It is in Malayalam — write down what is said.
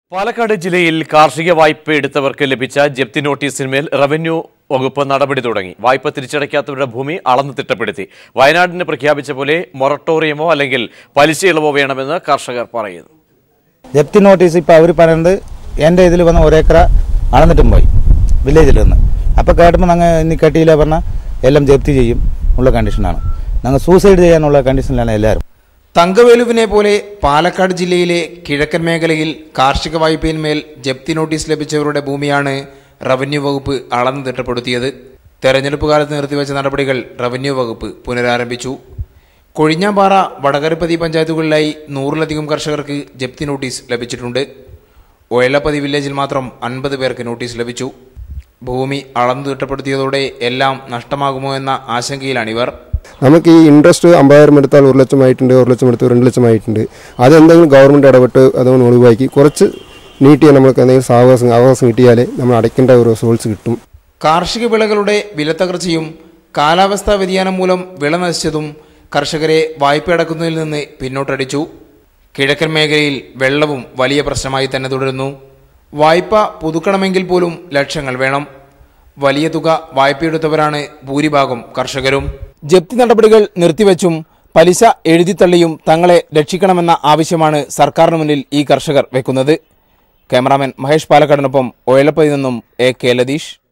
പാലക്കാട് ജില്ലയിൽ കാർഷിക വായ്പ എടുത്തവർക്ക് ലഭിച്ച ജപ്തി നോട്ടീസിന്മേൽ റവന്യൂ വകുപ്പ് നടപടി തുടങ്ങി വായ്പ തിരിച്ചടയ്ക്കാത്തവരുടെ ഭൂമി അളന്ന് തിട്ടപ്പെടുത്തി വയനാടിന് പ്രഖ്യാപിച്ച പോലെ മൊറട്ടോറിയമോ അല്ലെങ്കിൽ പലിശ ഇളവോ വേണമെന്ന് കർഷകർ പറയുന്നു ജപ്തി നോട്ടീസ് ഇപ്പോൾ അവർ പറയുന്നത് എൻ്റെ ഇതിൽ വന്ന് ഒരേക്കറ അളന്നിട്ടും പോയി വില്ലേജിൽ നിന്ന് അപ്പോൾ കേട്ടപ്പോൾ ഞങ്ങൾ ഇനി കെട്ടിയില്ല പറഞ്ഞാൽ എല്ലാം ജപ്തി ചെയ്യും ഉള്ള കണ്ടീഷനാണ് ഞങ്ങൾ സൂസൈഡ് ചെയ്യാനുള്ള കണ്ടീഷനിലാണ് എല്ലാവരും തങ്കവേലുവിനെ പോലെ പാലക്കാട് ജില്ലയിലെ കിഴക്കൻ മേഖലയിൽ കാർഷിക വായ്പയിന്മേൽ ജപ്തി നോട്ടീസ് ലഭിച്ചവരുടെ ഭൂമിയാണ് റവന്യൂ വകുപ്പ് അളന്നു തിട്ടപ്പെടുത്തിയത് തെരഞ്ഞെടുപ്പ് കാലത്ത് നിർത്തിവെച്ച നടപടികൾ റവന്യൂ വകുപ്പ് പുനരാരംഭിച്ചു കൊഴിഞ്ഞാമ്പാറ വടകരപ്പതി പഞ്ചായത്തുകളിലായി നൂറിലധികം കർഷകർക്ക് ജപ്തി നോട്ടീസ് ലഭിച്ചിട്ടുണ്ട് ഒയലപ്പതി വില്ലേജിൽ മാത്രം അൻപത് പേർക്ക് നോട്ടീസ് ലഭിച്ചു ഭൂമി അളന്നു തിട്ടപ്പെടുത്തിയതോടെ എല്ലാം നഷ്ടമാകുമോ എന്ന ആശങ്കയിലാണിവർ നമുക്ക് ഈ ഇൻട്രസ്റ്റ് അമ്പതായിരം എടുത്താൽ ഒരു ലക്ഷമായിട്ടുണ്ട് ഒരു ലക്ഷം എടുത്ത് രണ്ട് ലക്ഷമായിട്ടുണ്ട് അതെന്തെങ്കിലും ഗവൺമെൻറ് ഇടപെട്ട് അതുകൊണ്ട് ഒഴിവാക്കി കുറച്ച് നീട്ടിയാൽ നമുക്ക് എന്തെങ്കിലും സാവകാശം അവകാശം കിട്ടിയാലേ നമ്മൾ അടയ്ക്കേണ്ട ഒരു റിസോൾട്ട്സ് കിട്ടും കാർഷിക വിളകളുടെ വിലത്തകർച്ചയും കാലാവസ്ഥാ വ്യതിയാനം മൂലം വിള നശിച്ചതും കർഷകരെ വായ്പ അടക്കുന്നതിൽ നിന്ന് പിന്നോട്ടടിച്ചു കിഴക്കൻ മേഖലയിൽ വെള്ളവും വലിയ പ്രശ്നമായി തന്നെ തുടരുന്നു വായ്പ പുതുക്കണമെങ്കിൽ പോലും ലക്ഷങ്ങൾ വേണം വലിയ തുക വായ്പയെടുത്തവരാണ് ഭൂരിഭാഗം കർഷകരും ജപ്തി നടപടികൾ നിർത്തിവെച്ചും പലിശ എഴുതിത്തള്ളിയും തങ്ങളെ രക്ഷിക്കണമെന്ന ആവശ്യമാണ് സർക്കാരിന് മുന്നിൽ ഈ കർഷകർ വെക്കുന്നത് ക്യാമറാമാൻ മഹേഷ് പാലക്കാടിനൊപ്പം ഒയലപ്പതി നിന്നും എ കെ ലതീഷ്